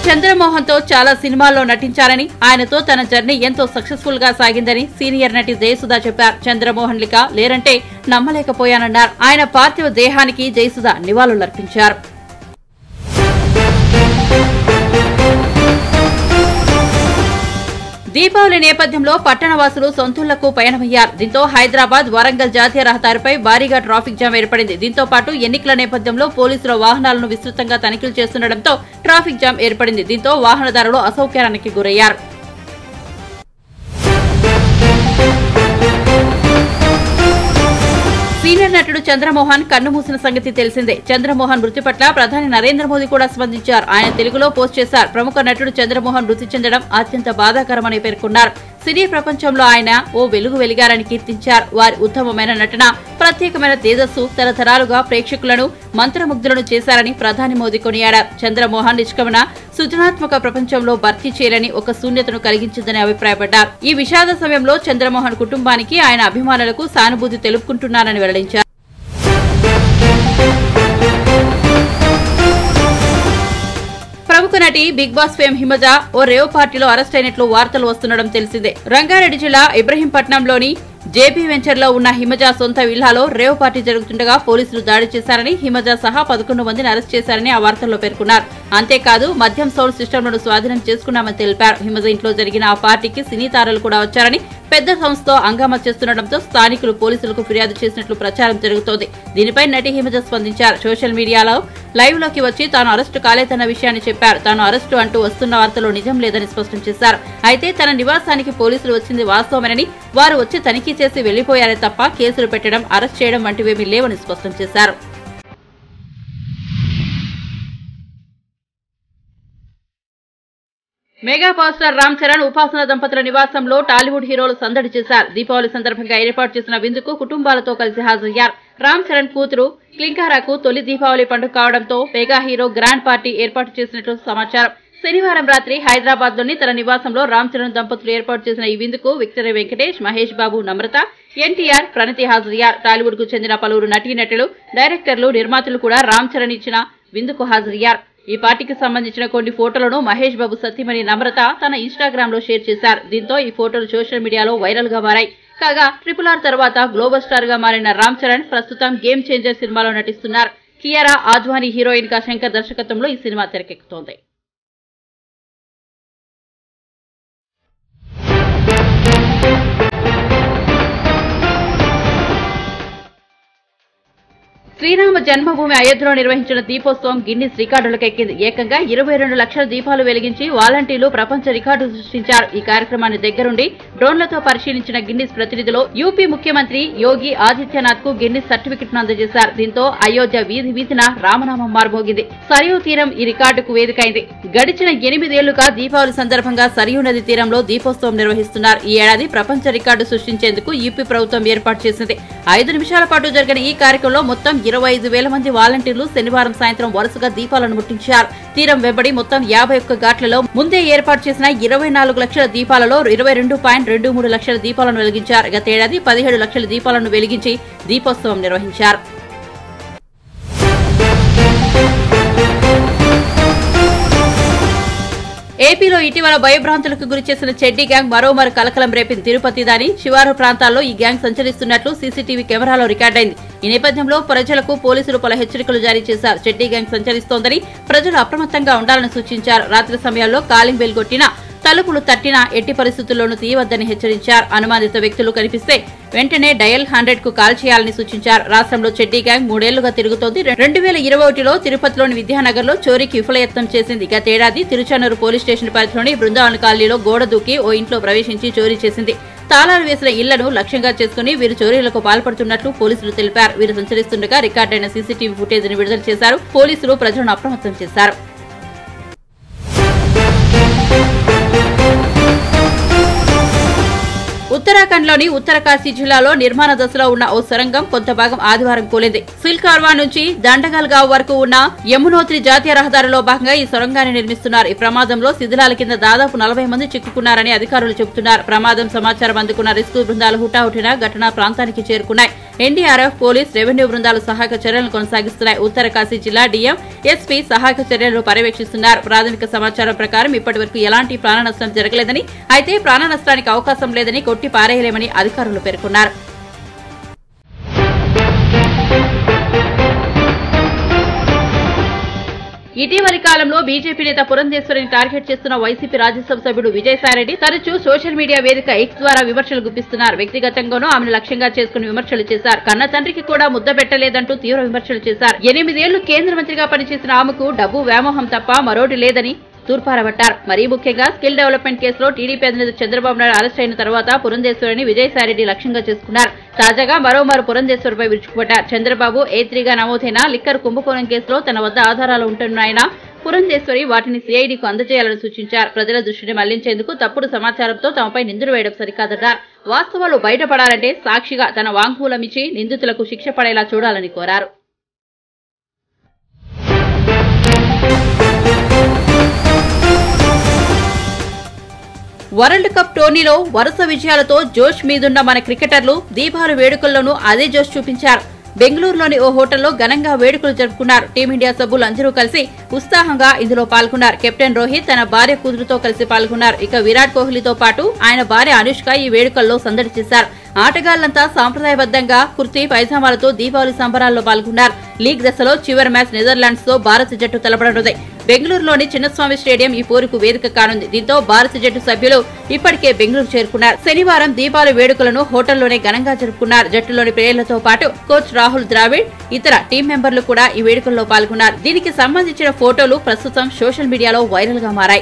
చంద్రమోహన్ తో చాలా సినిమాల్లో నటించారని ఆయనతో తన జర్నీ ఎంతో సక్సెస్ఫుల్ గా సాగిందని సీనియర్ నటి జయసుధ చెప్పారు చంద్రమోహన్ లిక లేరంటే నమ్మలేకపోయానన్నారు ఆయన పార్థివ దేహానికి జయసుధ నివాళులర్పించారు దీపావళి నేపథ్యంలో పట్టణవాసులు సొంతూళ్లకు పయనమయ్యారు దీంతో హైదరాబాద్ వరంగల్ జాతీయ రహదారిపై భారీగా ట్రాఫిక్ జామ్ ఏర్పడింది దీంతో పాటు ఎన్నికల నేపథ్యంలో పోలీసుల వాహనాలను విస్తృతంగా తనిఖీలు చేస్తుండటంతో ట్రాఫిక్ జామ్ ఏర్పడింది దీంతో వాహనదారులు అసౌకర్యానికి గురయ్యారు సీనియర్ నటుడు చంద్రమోహన్ కన్నుమూసిన సంగతి తెలిసిందే చంద్రమోహన్ మృతి పట్ల ప్రధాని నరేంద్ర మోదీ కూడా స్పందించారు ఆయన తెలుగులో పోస్ట్ చేశారు ప్రముఖ నటుడు చంద్రమోహన్ మృతి చెందడం అత్యంత బాధాకరమని పేర్కొన్నారు సినీ ప్రపంచంలో ఆయన ఓ వెలుగు వెలిగారని కీర్తించారు వారి ఉత్తమమైన నటన ప్రత్యేకమైన తేజస్సు తరతరాలుగా ప్రేక్షకులను మంత్రముగ్ధులను చేశారని ప్రధాని మోదీ కొనియాడారు చంద్రమోహన్ నిష్క్రమణ సృజనాత్మక ప్రపంచంలో భర్తీ చేయాలని ఒక శూన్యతను కలిగించిందని అభిప్రాయపడ్డారు ఈ విషాద సమయంలో చంద్రమోహన్ కుటుంబానికి ఆయన అభిమానులకు సానుభూతి తెలుపుకుంటున్నారని వెల్లడించారు ప్రముఖ నటి బిగ్ బాస్ ఫేమ్ హిమజ ఓ రేవ్ పార్టీలో అరెస్ట్ అయినట్లు వార్తలు వస్తుండడం తెలిసిందే రంగారెడ్డి జిల్లా ఇబ్రహీంపట్నంలోని జేపీ వెంచర్ లో ఉన్న హిమజ సొంత విల్లాలో రేవ్ పార్టీ జరుగుతుండగా పోలీసులు దాడి చేశారని హిమజ సహా పదకొండు మందిని అరెస్ట్ చేశారని ఆ వార్తల్లో పేర్కొన్నారు అంతేకాదు మద్యం సౌండ్ సిస్టమ్లను స్వాధీనం చేసుకున్నామని తెలిపారు హిమజ ఇంట్లో జరిగిన ఆ పార్టీకి సినీ తారలు కూడా వచ్చారని పెద్ద సంస్థతో హంగామా చేస్తుండటంతో స్థానికులు పోలీసులకు ఫిర్యాదు చేసినట్లు ప్రచారం జరుగుతోంది దీనిపై నటి హిమజ స్పందించారు సోషల్ మీడియాలో లైవ్ లోకి వచ్చి తాను అరెస్టు కాలేదన్న విషయాన్ని చెప్పారు తాను అరెస్టు అంటూ వస్తున్న వార్తలో నిజం లేదని స్పష్టం చేశారు అయితే తన నివాసానికి పోలీసులు వచ్చింది వాస్తవమేనని వారు వచ్చి తనిఖీ చేసి వెళ్లిపోయారే తప్ప కేసులు పెట్టడం అరెస్ట్ చేయడం వంటివేమీ లేవని స్పష్టం చేశారు mega power star Ram Charan Upasana దంపతుల నివాసంలో టాలీవుడ్ హీరోలు సందడి చేశారు దీపావళి సందర్భంగా ఏర్పాటు చేసిన విందుకు కుటుంబాలతో కలిసి హాజరయ్యారు రామ్ చరణ్ కూతురు క్లింకారాకు తొలి దీపావళి పండుగ కావడంతో మెగా హీరో గ్రాండ్ పార్టీ ఏర్పాటు చేసినట్లు సమాచారం శనివారం రాత్రి హైదరాబాద్ లోని తన నివాసంలో రామ్ చరణ్ దంపతులు ఏర్పాటు చేసిన ఈ విందుకు విక్టరీ వెంకటేష్ మహేష్ బాబు నమ్రత ఎన్టీఆర్ ప్రణతి హాజరయ్యారు టాలీవుడ్ కు చెందిన పలువురు నటీనటులు డైరెక్టర్లు నిర్మాతలు కూడా రామ్ చరణ్ ఇచ్చిన విందుకు హాజరయ్యారు ఈ పార్టీకి సంబంధించిన కొన్ని ఫోటోలను మహేష్ బాబు సతీమణి నమ్రత తన ఇన్స్టాగ్రామ్ లో షేర్ చేశారు దీంతో ఈ ఫోటోలు సోషల్ మీడియాలో వైరల్ గా మారాయి కాగా ట్రిపుల్ ఆర్ తర్వాత గ్లోబల్ స్టార్ గా మారిన రామ్ చరణ్ ప్రస్తుతం గేమ్ చేంజర్ సినిమాలో నటిస్తున్నారు కియారా ఆద్వానీ హీరోయిన్ గా శంకర్ దర్శకత్వంలో ఈ సినిమా తెరకెక్కుతోంది శ్రీరామ జన్మభూమి అయోధ్యలో నిర్వహించిన దీపోత్సవం గిన్నిస్ రికార్డులకు ఎక్కింది ఏకంగా ఇరవై రెండు లక్షల దీపాలు వెలిగించి వాలంటీర్లు ప్రపంచ రికార్డు సృష్టించారు ఈ కార్యక్రమాన్ని దగ్గరుండి డ్రోన్లతో పరిశీలించిన గిన్నిస్ ప్రతినిధులు యూపీ ముఖ్యమంత్రి యోగి ఆదిత్యనాథ్ కు గిన్నిస్ సర్టిఫికెట్ ను అందజేశారు దీంతో అయోధ్య వీధి వీధిన రామనామం మారుమోగింది సరియు తీరం ఈ రికార్డుకు వేదికైంది గడిచిన ఎనిమిదేళ్లుగా దీపావళి సందర్భంగా సరియు నది తీరంలో దీపోత్సవం నిర్వహిస్తున్నారు ఈ ఏడాది ప్రపంచ రికార్డు సృష్టించేందుకు యూపీ ప్రభుత్వం ఏర్పాటు చేసింది ఐదు నిమిషాల పాటు జరిగిన ఈ కార్యక్రమంలో మొత్తం ఇరవై ఐదు వేల మంది వాలంటీర్లు శనివారం సాయంత్రం వరుసగా దీపాలను ముట్టించారు తీరం వెంబడి మొత్తం యాభై ఒక్క ఘాట్లలో ముందే ఏర్పాటు చేసిన ఇరవై నాలుగు లక్షల దీపాలలో ఇరవై రెండు పాయింట్ రెండు మూడు లక్షల దీపాలను వెలిగించారు గతేడాది పదిహేడు లక్షల దీపాలను వెలిగించి దీపోత్సవం నిర్వహించారు ఏపీలో ఇటీవల భయభ్రాంతులకు గురి చేసిన చెడ్డీ గ్యాంగ్ మరోమారు కలకలం రేపింది తిరుపతి దాని శివారు ప్రాంతాల్లో ఈ గ్యాంగ్ సంచరిస్తున్నట్లు సీసీటీవీ కెమెరాలో రికార్డైంది ఈ నేపథ్యంలో ప్రజలకు పోలీసులు పలు హెచ్చరికలు జారీ చేశారు చెడ్డీ గ్యాంగ్ సంచరిస్తోందని ప్రజలు అప్రమత్తంగా ఉండాలని సూచించారు రాత్రి సమయాల్లో కాలింగ్ బెల్ కొట్టినా తలుపులు తట్టినా ఎట్టి పరిస్థితుల్లోనూ తీయవద్దని హెచ్చరించారు అనుమానిత వ్యక్తులు కనిపిస్తే వెంటనే డయల్ హండ్రెడ్ కు కాల్ చేయాలని సూచించారు రాష్ట్రంలో చెడ్డీ గ్యాంగ్ మూడేళ్లుగా తిరుగుతోంది రెండు వేల ఇరవై ఒకటిలో తిరుపతిలోని విద్యానగర్ లో చోరీకి విఫలయత్నం చేసింది గతేడాది తిరుచానూరు పోలీస్ స్టేషన్ పరిధిలోని బృందావన కాలనీలో గోడ దూకి ఓ ఇంట్లో ప్రవేశించి చోరీ చేసింది తాళాలు వేసిన ఇళ్లను లక్ష్యంగా చేసుకుని వీరు చోరీలకు పాల్పడుతున్నట్లు పోలీసులు తెలిపారు వీరు సంచరిస్తుండగా రికార్డైన సీసీటీవీ ఫుటేజ్ ను విడుదల చేశారు పోలీసులు ప్రజలను అప్రమత్తం చేశారు ఉత్తరాఖండ్లోని ఉత్తరకాశీ జిల్లాలో నిర్మాణ దశలో ఉన్న ఓ సొరంగం కొంత భాగం ఆదివారం కూలింది సిల్కార్వా నుంచి దండగల్ గావ్ వరకు ఉన్న యమునోత్రి జాతీయ రహదారిలో భాగంగా ఈ సొరంగాన్ని నిర్మిస్తున్నారు ఈ ప్రమాదంలో శిథిలాల కింద దాదాపు నలభై మంది చిక్కుకున్నారని అధికారులు చెబుతున్నారు ప్రమాదం సమాచారం అందుకున్న రెస్క్యూ బృందాలు హుటాహుటిన ఘటనా ప్రాంతానికి చేరుకున్నాయి ఎన్డీఆర్ఎఫ్ పోలీస్ రెవెన్యూ బృందాలు సహాయక చర్యలను కొనసాగిస్తున్నాయి ఉత్తరకాశీ జిల్లా డీఎం ఎస్పీ సహాయక చర్యలను పర్యవేక్షిస్తున్నారు ప్రాథమిక సమాచారం ప్రకారం ఇప్పటి వరకు ఎలాంటి ప్రాణ నష్టం జరగలేదని అయితే ప్రాణ నష్టానికి అవకాశం లేదని కొట్టి పారేయలేమని అధికారులు పేర్కొన్నారు ఇటీవలి కాలంలో బీజేపీ నేత పురంధేశ్వరిని టార్గెట్ చేస్తున్న వైసీపీ రాజ్యసభ సభ్యుడు విజయసాయిరెడ్డి తరచూ సోషల్ మీడియా వేదిక ఎక్స్ ద్వారా విమర్శలు గుప్పిస్తున్నారు వ్యక్తిగతంగానూ ఆమెను లక్ష్యంగా చేసుకుని విమర్శలు చేశారు కన్న తండ్రికి కూడా ముద్ద పెట్టలేదంటూ తీవ్ర విమర్శలు చేశారు ఎనిమిదేళ్లు కేంద్ర మంత్రిగా పనిచేసిన ఆమెకు డబ్బు వ్యామోహం తప్ప మరోటి లేదని తూర్పారబట్టారు మరీ ముఖ్యంగా స్కిల్ డెవలప్మెంట్ కేసులో టీడీపీ అధినేత చంద్రబాబు నాయుడు అరెస్ట్ అయిన తర్వాత పురంధేశ్వరిని విజయసాయిరెడ్డి లక్ష్యంగా చేసుకున్నారు తాజాగా మరోమారు పురంధేశ్వరిపై విరుచుకుపడ్డారు చంద్రబాబు ఏ త్రీగా నమోదైన లిక్కర్ కుంభకోణం కేసులో తన వద్ద ఆధారాలు ఉంటున్నాయన పురంధేశ్వరి వాటిని సిఐడికు అందజేయాలని సూచించారు ప్రజల దృష్టిని మళ్లించేందుకు తప్పుడు సమాచారంతో తమపై నిందులు వేయడం సరికాదన్నారు వాస్తవాలు బయటపడాలంటే సాక్షిగా తన వాంగ్మూలమిచ్చి నిందితులకు శిక్ష పడేలా చూడాలని కోరారు వరల్డ్ కప్ టోర్నీలో వరుస విజయాలతో జోష్ మీదున్న మన క్రికెటర్లు దీపావళి వేడుకల్లోనూ అదే జోష్ చూపించారు బెంగళూరులోని ఓ హోటల్లో ఘనంగా వేడుకలు జరుపుకున్నారు టీమిండియా సభ్యులు అందరూ కలిసి ఉత్సాహంగా ఇందులో పాల్గొన్నారు కెప్టెన్ రోహిత్ తన భార్య కూతురుతో కలిసి పాల్గొన్నారు ఇక విరాట్ కోహ్లీతో పాటు ఆయన భార్య అనుష్క ఈ వేడుకల్లో సందడి చేశారు ఆటగాళ్లంతా సాంప్రదాయబద్దంగా కుర్తీ పైజామాలతో దీపావళి సంబరాల్లో పాల్గొన్నారు లీగ్ దశలో చివరి మ్యాచ్ నెదర్లాండ్స్ తో భారత జట్టు తలపడనుంది బెంగళూరులోని చిన్నస్వామి స్టేడియం ఈ పోరుకు వేదిక కానుంది దీంతో భారత జట్టు సభ్యులు ఇప్పటికే బెంగళూరు చేరుకున్నారు శనివారం దీపావళి వేడుకలను హోటల్లోనే ఘనంగా జరుపుకున్నారు జట్టులోని ప్లేయర్లతో పాటు కోచ్ రాహుల్ ద్రావిడ్ ఇతర టీం మెంబర్లు కూడా ఈ వేడుకల్లో పాల్గొన్నారు దీనికి సంబంధించిన ఫోటోలు ప్రస్తుతం సోషల్ మీడియాలో వైరల్ గా మారాయి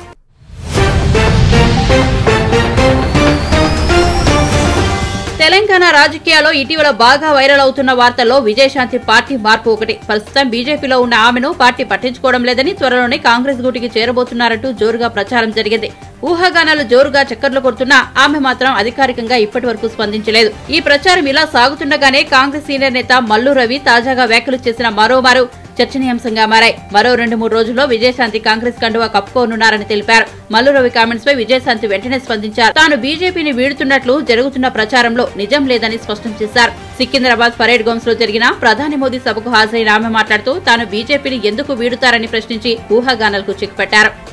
తెలంగాణ రాజకీయాల్లో ఇటీవల బాగా వైరల్ అవుతున్న వార్తల్లో విజయశాంతి పార్టీ మార్పు ఒకటి ప్రస్తుతం బీజేపీలో ఉన్న ఆమెను పార్టీ పట్టించుకోవడం లేదని త్వరలోనే కాంగ్రెస్ గూటికి చేరబోతున్నారంటూ జోరుగా ప్రచారం జరిగింది ఊహాగానాలు జోరుగా చక్కర్లు కొడుతున్నా ఆమె మాత్రం అధికారికంగా ఇప్పటి వరకు స్పందించలేదు ఈ ప్రచారం ఇలా సాగుతుండగానే కాంగ్రెస్ సీనియర్ నేత మల్లు రవి తాజాగా వ్యాఖ్యలు చేసిన మరోమారు చర్చనీయాంశంగా మారాయి మరో రెండు మూడు రోజుల్లో విజయశాంతి కాంగ్రెస్ కండువా కప్పుకోనున్నారని తెలిపారు మల్లురవి కామెంట్స్ పై విజయశాంతి వెంటనే స్పందించారు తాను బీజేపీని వీడుతున్నట్లు జరుగుతున్న ప్రచారంలో నిజం లేదని స్పష్టం చేశారు సికింద్రాబాద్ పరేడ్ గౌన్స్ లో జరిగిన ప్రధాని మోదీ సభకు హాజరైన ఆమె మాట్లాడుతూ తాను బీజేపీని ఎందుకు వీడుతారని ప్రశ్నించి ఊహాగానాలకు చిక్కుపెట్టారు